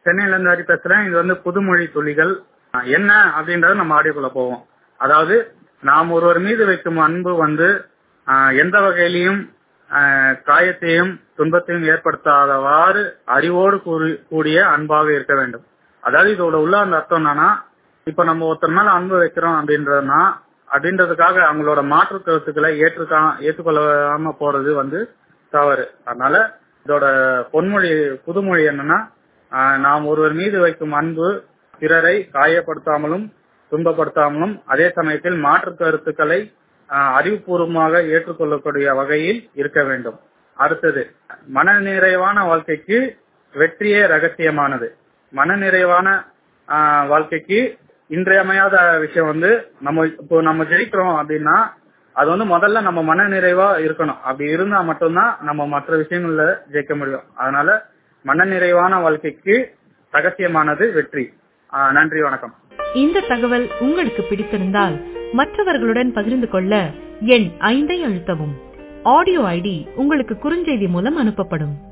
சென்னையில இருந்து ஹரி பேசுறேன் இது வந்து புதுமொழி துளிகள் அஹ் என்ன அப்படின்றது நம்ம ஆடியோக்குள்ள போவோம் அதாவது நாம் ஒருவர் மீது வைக்கும் அன்பு வந்து அஹ் எந்த வகையிலையும் அஹ் காயத்தையும் துன்பத்தையும் ஏற்படுத்தாதவாறு அறிவோடு கூறி- கூடிய அன்பாக இருக்க வேண்டும் அதாவது இதோட உள்ள அந்த அர்த்தம் என்னன்னா இப்ப நம்ம ஒருத்தர் மேல அன்பு வைக்கிறோம் அப்படின்றதுனா அப்படின்றதுக்காக அவங்களோட மாற்று கருத்துக்களை ஏற்றுக்கா ஏற்றுக்கொள்ளாம போறது வந்து தவறு அதனால இதோட பொன்மொழி புதுமொழி என்னன்னா ஆஹ் நாம் ஒருவர் மீது வைக்கும் அன்பு பிறரை காயப்படுத்தாமலும் துன்பப்படுத்தாமலும் அதே சமயத்தில் மாற்று கருத்துக்களை ஆஹ் அறிவுபூர்வமாக ஏற்றுக்கொள்ளக்கூடிய வகையில் இருக்க வேண்டும் அடுத்தது மனநிறைவான வாழ்க்கைக்கு வெற்றியே ரகசியமானது மனநிறைவான ஆஹ் வாழ்க்கைக்கு இன்றியமையாத விஷயம் வந்து நம்ம இப்போ நம்ம ஜெயிக்கிறோம் அப்படின்னா அது வந்து முதல்ல நம்ம மன நிறைவா இருக்கணும் அப்படி இருந்தா மட்டும்தான் நம்ம மற்ற விஷயங்கள்ல ஜெயிக்க முடியும் அதனால மன நிறைவான வாழ்க்கைக்கு ரகசியமானது வெற்றி ஆஹ் நன்றி வணக்கம் இந்த தகவல் உங்களுக்கு பிடித்திருந்தால் மற்றவர்களுடன் பகிர்ந்து கொள்ள எண் ஐந்தை அழுத்தவும் ஆடியோ ஐடி உங்களுக்கு குறுஞ்செய்தி மூலம் அனுப்பப்படும்